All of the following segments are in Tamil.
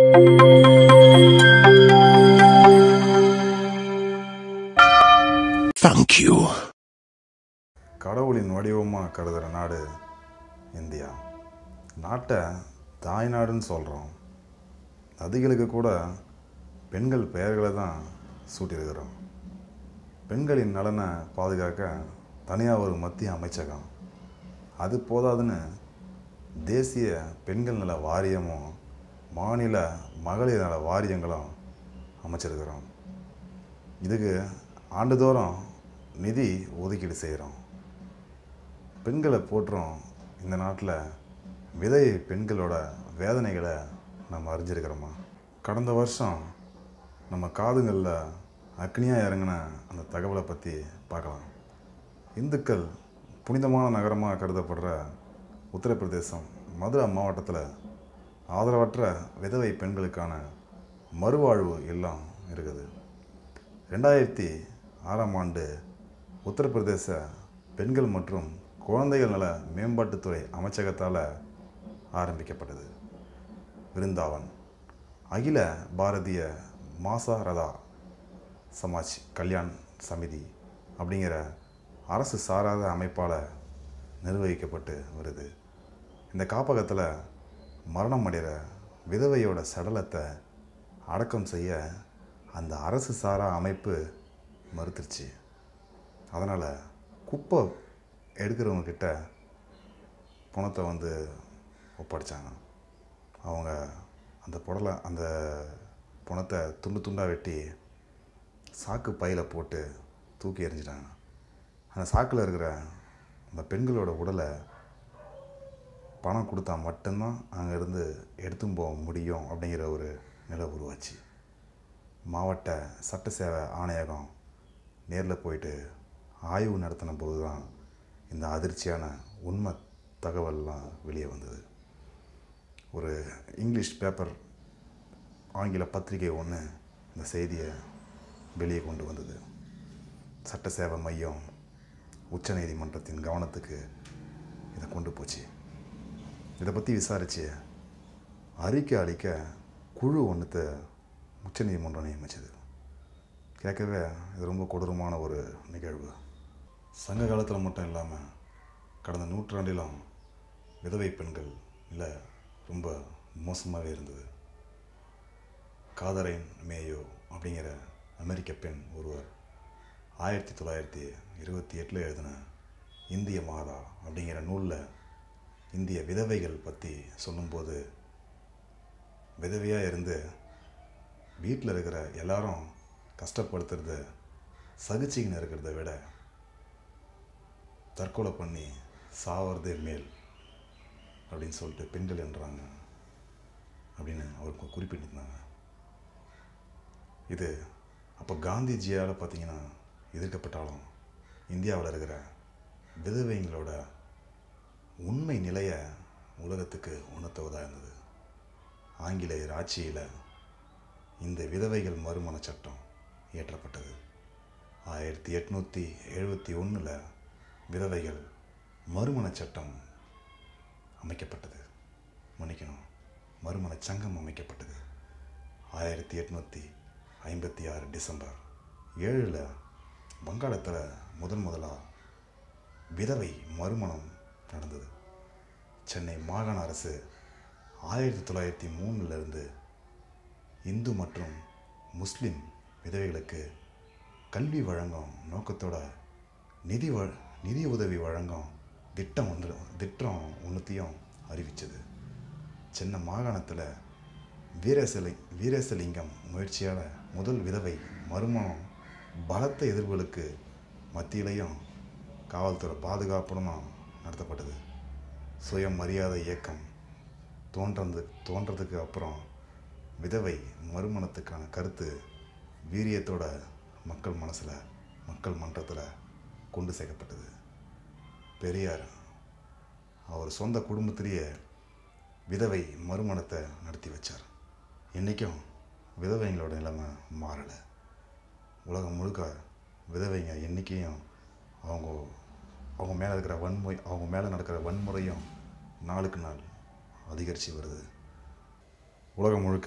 Thank you. கடவுளின் வடிவமாக கருதுகிற நாடு இந்தியா நாட்டை தாய்நாடுன்னு சொல்கிறோம் நதிகளுக்கு கூட பெண்கள் பெயர்களை தான் சூட்டியிருக்கிறோம் பெண்களின் நலனை பாதுகாக்க தனியாக ஒரு மத்திய அமைச்சகம் அது போதாதுன்னு தேசிய பெண்கள் நல வாரியமும் மாநில மகளிர் நல வாரியங்களும் அமைச்சிருக்கிறோம் இதுக்கு ஆண்டுதோறும் நிதி ஒதுக்கீடு செய்கிறோம் பெண்களை போற்றும் இந்த நாட்டில் விதை பெண்களோட வேதனைகளை நம்ம அறிஞ்சிருக்கிறோமா கடந்த வருஷம் நம்ம காதுங்களில் அக்னியாக இறங்கின அந்த தகவலை பற்றி பார்க்கலாம் இந்துக்கள் புனிதமான நகரமாக கருதப்படுற உத்தரப்பிரதேசம் மதுரா மாவட்டத்தில் ஆதரவற்ற விதவை பெண்களுக்கான மறுவாழ்வு இல்லம் இருக்குது ரெண்டாயிரத்தி ஆறாம் ஆண்டு உத்தரப்பிரதேச பெண்கள் மற்றும் குழந்தைகள் நல மேம்பாட்டுத்துறை அமைச்சகத்தால் ஆரம்பிக்கப்பட்டது விருந்தாவன் அகில பாரதிய மாசா ரதா சமாஜ் கல்யாண் சமிதி அப்படிங்கிற அரசு சாராத அமைப்பால் நிர்வகிக்கப்பட்டு வருது இந்த காப்பகத்தில் மரணம் அடைகிற விதவையோட சடலத்தை அடக்கம் செய்ய அந்த அரசு சாரா அமைப்பு மறுத்துருச்சு அதனால் குப்பை எடுக்கிறவங்க கிட்ட பணத்தை வந்து ஒப்படைச்சாங்க அவங்க அந்த புடலை அந்த பணத்தை துண்டு துண்டாக வெட்டி சாக்கு பையில் போட்டு தூக்கி எறிஞ்சிட்டாங்க அந்த சாக்கில் இருக்கிற அந்த பெண்களோட உடலை பணம் கொடுத்தா மட்டும்தான் அங்கேருந்து எடுத்துன்னு போக முடியும் அப்படிங்கிற ஒரு நிலை உருவாச்சு மாவட்ட சட்ட சேவை ஆணையகம் நேரில் போயிட்டு ஆய்வு நடத்தின போது தான் இந்த அதிர்ச்சியான உண்மை தகவல்லாம் வெளியே வந்தது ஒரு இங்கிலீஷ் பேப்பர் ஆங்கில பத்திரிகை ஒன்று இந்த செய்தியை வெளியே கொண்டு வந்தது சட்ட சேவை மையம் உச்சநீதிமன்றத்தின் கவனத்துக்கு இதை கொண்டு போச்சு இதை பற்றி விசாரித்து அறிக்கை அளிக்க குழு ஒன்றுத்தை உச்சநீதிமன்றம் நியமிச்சது கேட்கவே இது ரொம்ப கொடூரமான ஒரு நிகழ்வு சங்க காலத்தில் மட்டும் இல்லாமல் கடந்த நூற்றாண்டிலும் விதவை பெண்கள் இல்லை ரொம்ப மோசமாகவே இருந்தது காதரைன் மேயோ அப்படிங்கிற அமெரிக்க பெண் ஒருவர் ஆயிரத்தி தொள்ளாயிரத்தி இருபத்தி எட்டில் எழுதின இந்திய மாதா அப்படிங்கிற நூலில் இந்திய விதவைகள் பற்றி சொல்லும்போது விதவையாக இருந்து வீட்டில் இருக்கிற எல்லாரும் கஷ்டப்படுத்துறத சகிச்சிக்கின்னு இருக்கிறத விட தற்கொலை பண்ணி சாவறதே மேல் அப்படின்னு சொல்லிட்டு பெண்கள் என்றாங்க அப்படின்னு அவர் கு- குறிப்பிட்டிருந்தாங்க இது அப்போ காந்திஜியால் பார்த்தீங்கன்னா எதிர்க்கப்பட்டாலும் இந்தியாவில் இருக்கிற விதவைங்களோட உண்மை நிலையை உலகத்துக்கு உணர்த்துவதாக இருந்தது ஆங்கிலேயர் ஆட்சியில் இந்த விதவைகள் மறுமண சட்டம் இயற்றப்பட்டது ஆயிரத்தி எட்நூற்றி எழுபத்தி ஒன்றில் விதவைகள் மறுமண சட்டம் அமைக்கப்பட்டது மன்னிக்கணும் மறுமண சங்கம் அமைக்கப்பட்டது ஆயிரத்தி எட்நூற்றி ஐம்பத்தி ஆறு டிசம்பர் ஏழில் வங்காளத்தில் முதன் முதலாக விதவை மறுமணம் நடந்தது சென்னை மாகாண அரசு ஆயிரத்தி தொள்ளாயிரத்தி மூணுலேருந்து இந்து மற்றும் முஸ்லிம் விதவைகளுக்கு கல்வி வழங்கும் நோக்கத்தோட நிதி வ நிதி உதவி வழங்கும் திட்டம் ஒன்று திட்டம் ஒன்றுத்தையும் அறிவித்தது சென்னை மாகாணத்தில் வீரேசலி வீரேசலிங்கம் முயற்சியால் முதல் விதவை மறுமணம் பலத்த எதிர்ப்புகளுக்கு மத்தியிலையும் காவல்துறை பாதுகாப்புடனும் நடத்தப்பட்டது சுயமரியாதை இயக்கம் தோன்றது தோன்றதுக்கு அப்புறம் விதவை மறுமணத்துக்கான கருத்து வீரியத்தோட மக்கள் மனசில் மக்கள் மன்றத்தில் கொண்டு சேர்க்கப்பட்டது பெரியார் அவர் சொந்த குடும்பத்திலேயே விதவை மறுமணத்தை நடத்தி வச்சார் இன்றைக்கும் விதவைங்களோட நிலைமை மாறலை உலகம் முழுக்க விதவைங்க எண்ணிக்கையும் அவங்க அவங்க மேலே இருக்கிற வன்முறை அவங்க மேலே நடக்கிற வன்முறையும் நாளுக்கு நாள் அதிகரித்து வருது உலகம் முழுக்க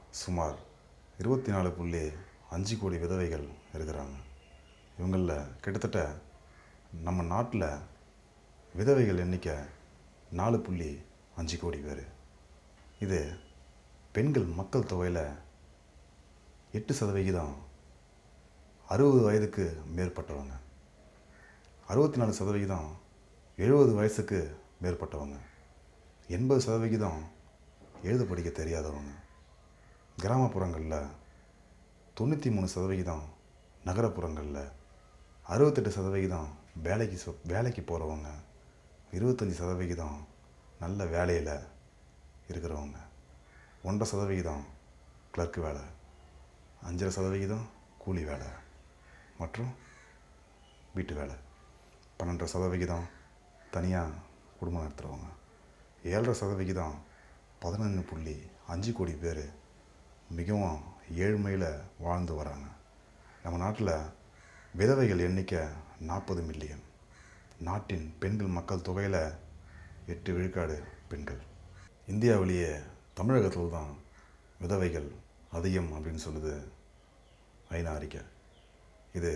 சுமார் இருபத்தி நாலு புள்ளி அஞ்சு கோடி விதவைகள் இருக்கிறாங்க இவங்களில் கிட்டத்தட்ட நம்ம நாட்டில் விதவைகள் எண்ணிக்கை நாலு புள்ளி அஞ்சு கோடி பேர் இது பெண்கள் மக்கள் தொகையில் எட்டு சதவிகிதம் அறுபது வயதுக்கு மேற்பட்டவங்க அறுபத்தி நாலு சதவிகிதம் எழுபது வயசுக்கு மேற்பட்டவங்க எண்பது சதவிகிதம் எழுத படிக்க தெரியாதவங்க கிராமப்புறங்களில் தொண்ணூற்றி மூணு சதவிகிதம் நகரப்புறங்களில் அறுபத்தெட்டு சதவிகிதம் வேலைக்கு சொ வேலைக்கு போகிறவங்க இருபத்தஞ்சி சதவிகிதம் நல்ல வேலையில் இருக்கிறவங்க ஒன்றரை சதவிகிதம் கிளர்க்கு வேலை அஞ்சரை சதவிகிதம் கூலி வேலை மற்றும் வீட்டு வேலை பன்னெண்டரை சதவிகிதம் தனியாக குடும்பம் நடத்துகிறவங்க ஏழரை சதவிகிதம் பதினொன்று புள்ளி அஞ்சு கோடி பேர் மிகவும் ஏழ்மையில் வாழ்ந்து வராங்க நம்ம நாட்டில் விதவைகள் எண்ணிக்கை நாற்பது மில்லியன் நாட்டின் பெண்கள் மக்கள் தொகையில் எட்டு விழுக்காடு பெண்கள் இந்தியாவிலேயே தமிழகத்தில் தான் விதவைகள் அதிகம் அப்படின்னு சொல்லுது ஐநா அறிக்கை இது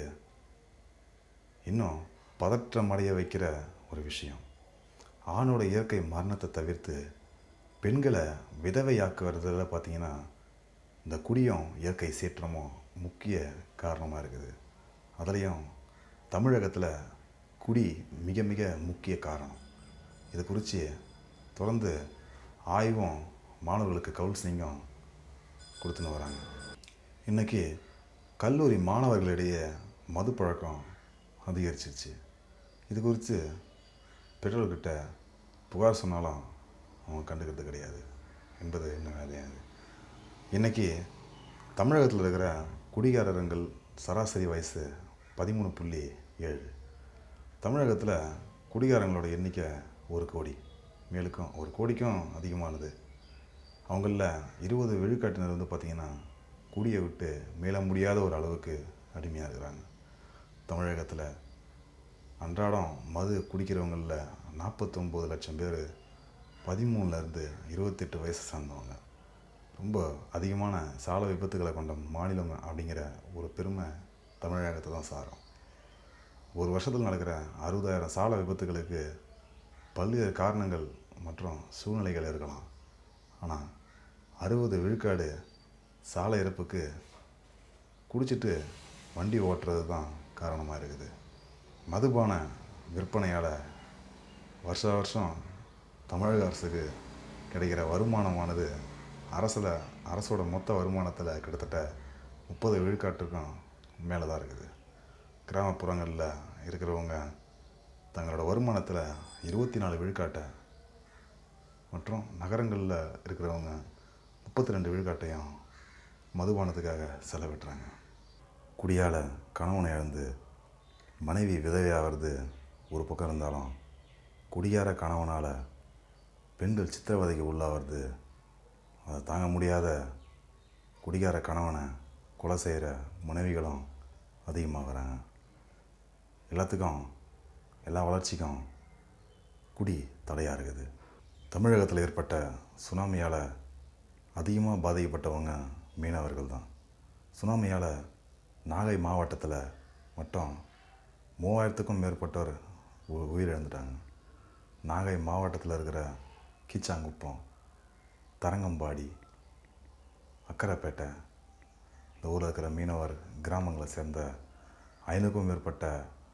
இன்னும் பதற்றம் அடைய வைக்கிற ஒரு விஷயம் ஆணோட இயற்கை மரணத்தை தவிர்த்து பெண்களை விதவையாக்குறதுல பார்த்தீங்கன்னா இந்த குடியும் இயற்கை சீற்றமும் முக்கிய காரணமாக இருக்குது அதுலேயும் தமிழகத்தில் குடி மிக மிக முக்கிய காரணம் இது குறித்து தொடர்ந்து ஆய்வும் மாணவர்களுக்கு கவுன்சிலிங்கும் கொடுத்துன்னு வராங்க இன்றைக்கி கல்லூரி மாணவர்களிடையே மது பழக்கம் அதிகரிச்சிருச்சு இது குறித்து பெற்றோர்கிட்ட புகார் சொன்னாலும் அவங்க கண்டுக்கிறது கிடையாது என்பது என்ன வேலையாது இன்றைக்கி தமிழகத்தில் இருக்கிற குடிகாரர்கள் சராசரி வயசு பதிமூணு புள்ளி ஏழு தமிழகத்தில் குடிகாரங்களோட எண்ணிக்கை ஒரு கோடி மேலுக்கும் ஒரு கோடிக்கும் அதிகமானது அவங்களில் இருபது விழுக்காட்டினர் வந்து பார்த்திங்கன்னா குடியை விட்டு மீள முடியாத ஒரு அளவுக்கு அடிமையாக இருக்கிறாங்க தமிழகத்தில் அன்றாடம் மது குடிக்கிறவங்களில் நாற்பத்தொம்போது லட்சம் பேர் பதிமூணுலேருந்து இருபத்தெட்டு வயசு சார்ந்தவங்க ரொம்ப அதிகமான சால விபத்துகளை கொண்ட மாநிலம் அப்படிங்கிற ஒரு பெருமை தமிழகத்தை தான் சாரும் ஒரு வருஷத்தில் நடக்கிற அறுபதாயிரம் சால விபத்துகளுக்கு பல்வேறு காரணங்கள் மற்றும் சூழ்நிலைகள் இருக்கலாம் ஆனால் அறுபது விழுக்காடு சாலை இறப்புக்கு குடிச்சிட்டு வண்டி ஓட்டுறது தான் காரணமாக இருக்குது மதுபான விற்பனையால் வருஷ வருஷம் தமிழக அரசுக்கு கிடைக்கிற வருமானமானது அரசில் அரசோட மொத்த வருமானத்தில் கிட்டத்தட்ட முப்பது விழுக்காட்டுக்கும் மேலே தான் இருக்குது கிராமப்புறங்களில் இருக்கிறவங்க தங்களோட வருமானத்தில் இருபத்தி நாலு விழுக்காட்டை மற்றும் நகரங்களில் இருக்கிறவங்க முப்பத்தி ரெண்டு விழுக்காட்டையும் மதுபானத்துக்காக செலவிட்டுறாங்க குடியால் கணவனை இழந்து மனைவி விதவையாகிறது ஒரு பக்கம் இருந்தாலும் குடியார கணவனால் பெண்கள் சித்திரவதைக்கு உள்ளாகிறது அதை தாங்க முடியாத குடிகார கணவனை கொலை செய்கிற மனைவிகளும் அதிகமாகறாங்க எல்லாத்துக்கும் எல்லா வளர்ச்சிக்கும் குடி தடையாக இருக்குது தமிழகத்தில் ஏற்பட்ட சுனாமியால் அதிகமாக பாதிக்கப்பட்டவங்க மீனவர்கள் தான் சுனாமியால் நாகை மாவட்டத்தில் மட்டும் மூவாயிரத்துக்கும் மேற்பட்டோர் உ- உயிரிழந்துட்டாங்க நாகை மாவட்டத்தில் இருக்கிற கீச்சாங்குப்பம் தரங்கம்பாடி அக்கரைப்பேட்டை இந்த ஊரில் இருக்கிற மீனவர் கிராமங்களை சேர்ந்த ஐநூறுக்கும் மேற்பட்ட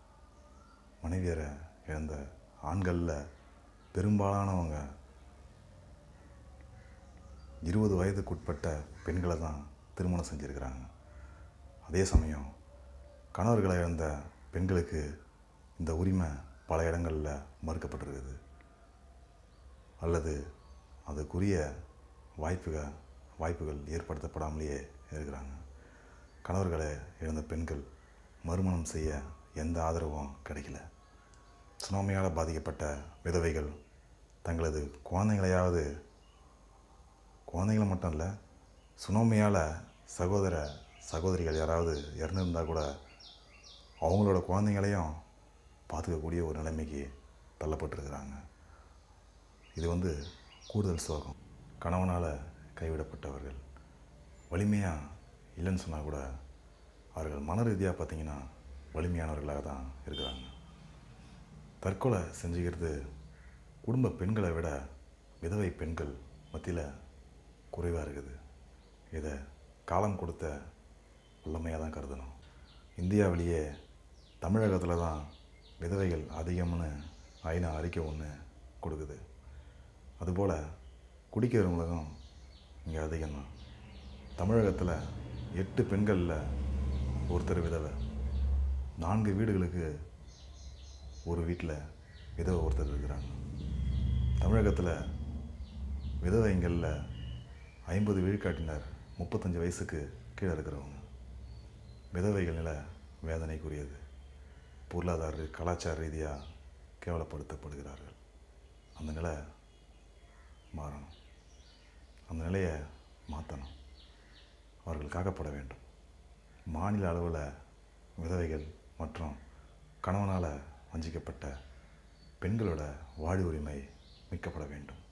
மனைவியரை இழந்த ஆண்களில் பெரும்பாலானவங்க இருபது வயதுக்குட்பட்ட பெண்களை தான் திருமணம் செஞ்சுருக்கிறாங்க அதே சமயம் கணவர்களை இழந்த பெண்களுக்கு இந்த உரிமை பல இடங்களில் மறுக்கப்பட்டிருக்குது அல்லது அதுக்குரிய வாய்ப்புகள் வாய்ப்புகள் ஏற்படுத்தப்படாமலேயே இருக்கிறாங்க கணவர்களை இழந்த பெண்கள் மறுமணம் செய்ய எந்த ஆதரவும் கிடைக்கல சுனாமியால் பாதிக்கப்பட்ட விதவைகள் தங்களது குழந்தைங்களையாவது குழந்தைங்கள மட்டும் இல்லை சுனாமியால் சகோதர சகோதரிகள் யாராவது இறந்துருந்தால் கூட அவங்களோட குழந்தைங்களையும் பார்த்துக்கக்கூடிய ஒரு நிலைமைக்கு தள்ளப்பட்டிருக்கிறாங்க இது வந்து கூடுதல் சோகம் கணவனால் கைவிடப்பட்டவர்கள் வலிமையாக இல்லைன்னு சொன்னால் கூட அவர்கள் மன ரீதியாக பார்த்தீங்கன்னா வலிமையானவர்களாக தான் இருக்கிறாங்க தற்கொலை செஞ்சுக்கிறது குடும்ப பெண்களை விட விதவை பெண்கள் மத்தியில் குறைவாக இருக்குது இதை காலம் கொடுத்த வல்லமையாக தான் கருதணும் இந்தியாவிலேயே தமிழகத்தில் தான் விதவைகள் அதிகம்னு ஐநா அறிக்கை ஒன்று கொடுக்குது அதுபோல் குடிக்கிறவங்களுக்கும் இங்கே அதிகம்தான் தமிழகத்தில் எட்டு பெண்களில் ஒருத்தர் விதவை நான்கு வீடுகளுக்கு ஒரு வீட்டில் விதவை ஒருத்தர் இருக்கிறாங்க தமிழகத்தில் விதவைங்களில் ஐம்பது விழுக்காட்டினர் முப்பத்தஞ்சு வயசுக்கு கீழே இருக்கிறவங்க விதவைகள் நிலை வேதனைக்குரியது பொருளாதார கலாச்சார ரீதியாக கேவலப்படுத்தப்படுகிறார்கள் அந்த நிலை மாறணும் அந்த நிலையை மாற்றணும் அவர்கள் காக்கப்பட வேண்டும் மாநில அளவில் விதவைகள் மற்றும் கணவனால் வஞ்சிக்கப்பட்ட பெண்களோட வாழ்வுரிமை மீட்கப்பட வேண்டும்